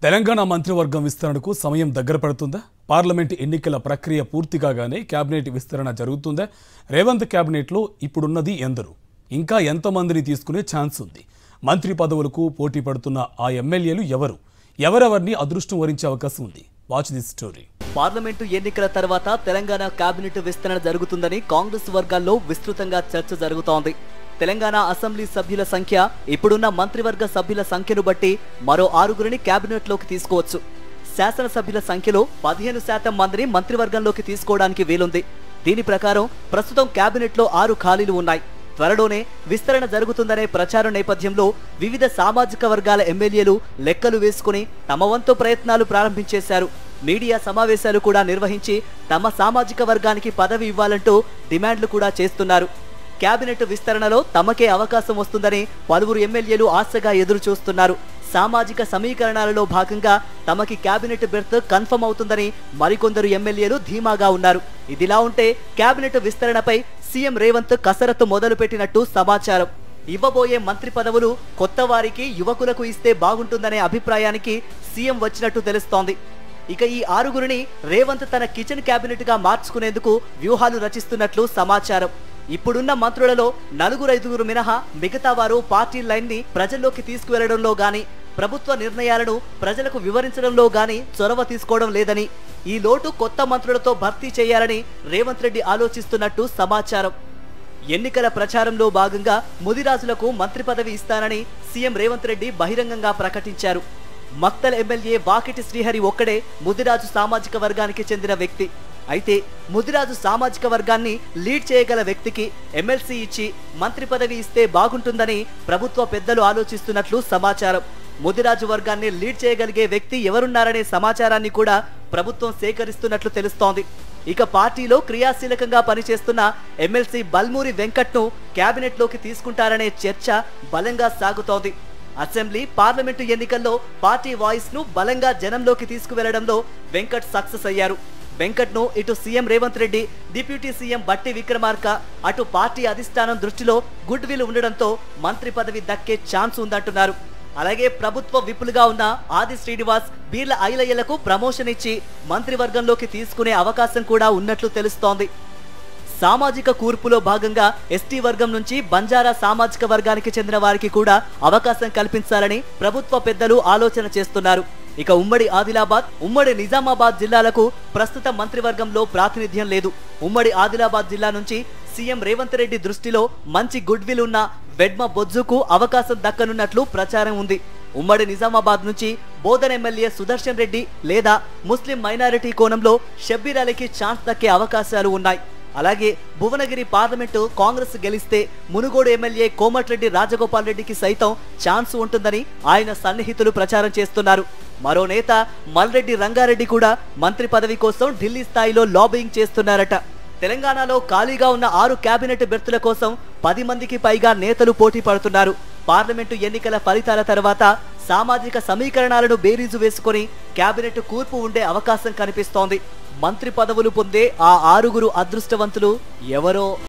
తెలంగాణ మంత్రివర్గం విస్తరణకు సమయం దగ్గర పడుతుందా పార్లమెంటు ఎన్నికల ప్రక్రియ పూర్తి కాగానే కేబినెట్ విస్తరణ జరుగుతుందా రేవంత్ కేబినెట్లో ఇప్పుడున్నది ఎందరు ఇంకా ఎంతమందిని తీసుకునే ఛాన్స్ ఉంది మంత్రి పదవులకు పోటీ పడుతున్న ఆ ఎమ్మెల్యేలు ఎవరు ఎవరెవరిని అదృష్టం వరించే అవకాశం ఉంది వాచ్ దిస్ స్టోరీ పార్లమెంటు ఎన్నికల తర్వాత తెలంగాణ కేబినెట్ విస్తరణ జరుగుతుందని కాంగ్రెస్ వర్గాల్లో విస్తృతంగా చర్చ జరుగుతోంది తెలంగాణ అసెంబ్లీ సభ్యుల సంఖ్య ఇప్పుడున్న మంత్రివర్గ సభ్యుల సంఖ్యను బట్టి మరో ఆరుగురిని కేబినెట్లోకి తీసుకోవచ్చు శాసనసభ్యుల సంఖ్యలో పదిహేను శాతం మందిని మంత్రివర్గంలోకి తీసుకోవడానికి వీలుంది దీని ప్రకారం ప్రస్తుతం కేబినెట్లో ఆరు ఖాళీలు ఉన్నాయి త్వరలోనే విస్తరణ జరుగుతుందనే ప్రచారం నేపథ్యంలో వివిధ సామాజిక వర్గాల ఎమ్మెల్యేలు లెక్కలు వేసుకుని తమ వంతు ప్రయత్నాలు ప్రారంభించేశారు మీడియా సమావేశాలు కూడా నిర్వహించి తమ సామాజిక వర్గానికి పదవి ఇవ్వాలంటూ డిమాండ్లు కూడా చేస్తున్నారు కేబినెట్ విస్తరణలో తమకే అవకాశం వస్తుందని పలువురు ఎమ్మెల్యేలు ఆశగా ఎదురు చూస్తున్నారు సామాజిక సమీకరణాలలో భాగంగా తమకి కేబినెట్ బెర్త్ కన్ఫర్మ్ అవుతుందని మరికొందరు ఎమ్మెల్యేలు ధీమాగా ఉన్నారు ఇదిలా ఉంటే కేబినెట్ విస్తరణపై సీఎం రేవంత్ కసరత్తు మొదలుపెట్టినట్టు సమాచారం ఇవ్వబోయే మంత్రి పదవులు కొత్త వారికి యువకులకు ఇస్తే బాగుంటుందనే అభిప్రాయానికి సీఎం వచ్చినట్టు తెలుస్తోంది ఇక ఈ ఆరుగురిని రేవంత్ తన కిచెన్ కేబినెట్ గా మార్చుకునేందుకు వ్యూహాలు రచిస్తున్నట్లు సమాచారం ఇప్పుడున్న మంత్రులలో నలుగురు ఐదుగురు మినహా మిగతా వారు పార్టీ లైన్ ని ప్రజల్లోకి తీసుకువెళ్లడంలో గాని ప్రభుత్వ నిర్ణయాలను ప్రజలకు వివరించడంలో గాని చొరవ తీసుకోవడం లేదని ఈ లోటు కొత్త మంత్రులతో భర్తీ చేయాలని రేవంత్ రెడ్డి ఆలోచిస్తున్నట్టు సమాచారం ఎన్నికల ప్రచారంలో భాగంగా ముదిరాజులకు మంత్రి పదవి ఇస్తానని సీఎం రేవంత్ రెడ్డి బహిరంగంగా ప్రకటించారు మక్తల్ ఎమ్మెల్యే వాకిటి శ్రీహరి ఒక్కడే ముదిరాజు సామాజిక వర్గానికి చెందిన వ్యక్తి అయితే ముదిరాజు సామాజిక వర్గాన్ని లీడ్ చేయగల వ్యక్తికి ఎమ్మెల్సీ ఇచ్చి మంత్రి పదవి ఇస్తే బాగుంటుందని ప్రభుత్వ పెద్దలు ఆలోచిస్తున్నట్లు సమాచారం ముదిరాజు వర్గాన్ని లీడ్ చేయగలిగే వ్యక్తి ఎవరున్నారనే సమాచారాన్ని కూడా ప్రభుత్వం సేకరిస్తున్నట్లు తెలుస్తోంది ఇక పార్టీలో క్రియాశీలకంగా పనిచేస్తున్న ఎమ్మెల్సీ బల్మూరి వెంకట్ను కేబినెట్లోకి తీసుకుంటారనే చర్చ బలంగా సాగుతోంది అసెంబ్లీ పార్లమెంటు ఎన్నికల్లో పార్టీ వాయిస్ ను బలంగా జనంలోకి తీసుకువెళ్లడంలో వెంకట్ సక్సెస్ అయ్యారు వెంకట్ ను ఇటు CM Revanth Reddy deputy CM Bhatti Vikramarka అటు పార్టీ అధిష్టానం దృష్టిలో గుడ్ విల్ ఉండడంతో మంత్రి పదవి దక్కే ఛాన్స్ ఉందంటున్నారు అలాగే ప్రభుత్వ విపులుగా ఉన్న ఆది శ్రీనివాస్ బీర్ల ఐలయ్యలకు ప్రమోషన్ ఇచ్చి మంత్రివర్గంలోకి తీసుకునే అవకాశం కూడా ఉన్నట్లు తెలుస్తోంది సామాజిక కూర్పులో భాగంగా ఎస్టీ వర్గం నుంచి బంజారా సామాజిక వర్గానికి చెందిన వారికి కూడా అవకాశం కల్పించాలని ప్రభుత్వ పెద్దలు ఆలోచన చేస్తున్నారు ఇక ఉమ్మడి ఆదిలాబాద్ ఉమ్మడి నిజామాబాద్ జిల్లాలకు ప్రస్తుత మంత్రివర్గంలో ప్రాతినిధ్యం లేదు ఉమ్మడి ఆదిలాబాద్ జిల్లా నుంచి సీఎం రేవంత్ రెడ్డి దృష్టిలో మంచి గుడ్ విల్ ఉన్న వెడ్మ బొజ్జుకు అవకాశం దక్కనున్నట్లు ప్రచారం ఉంది ఉమ్మడి నిజామాబాద్ నుంచి బోధన్ ఎమ్మెల్యే సుదర్శన్ రెడ్డి లేదా ముస్లిం మైనారిటీ కోణంలో షబ్బీర్ అలీకి ఛాన్స్ దక్కే అవకాశాలు ఉన్నాయి అలాగే భువనగిరి పార్లమెంటు కాంగ్రెస్ గెలిస్తే మునుగోడు ఎమ్మెల్యే కోమటిరెడ్డి రాజగోపాల్ రెడ్డికి సైతం ఛాన్స్ ఉంటుందని ఆయన సన్నిహితులు ప్రచారం చేస్తున్నారు మరో నేత మల్రెడ్డి రంగారెడ్డి కూడా మంత్రి పదవి కోసం ఢిల్లీ స్థాయిలో లాబింగ్ చేస్తున్నారట తెలంగాణలో ఖాళీగా ఉన్న ఆరు కేబినెట్ బెర్తుల కోసం పది మందికి పైగా నేతలు పోటీ పడుతున్నారు పార్లమెంటు ఎన్నికల ఫలితాల తర్వాత సామాజిక సమీకరణాలను బేరీజు వేసుకొని కేబినెట్ కూర్పు ఉండే అవకాశం కనిపిస్తోంది మంత్రి పదవులు పొందే ఆ ఆరుగురు అదృష్టవంతులు ఎవరో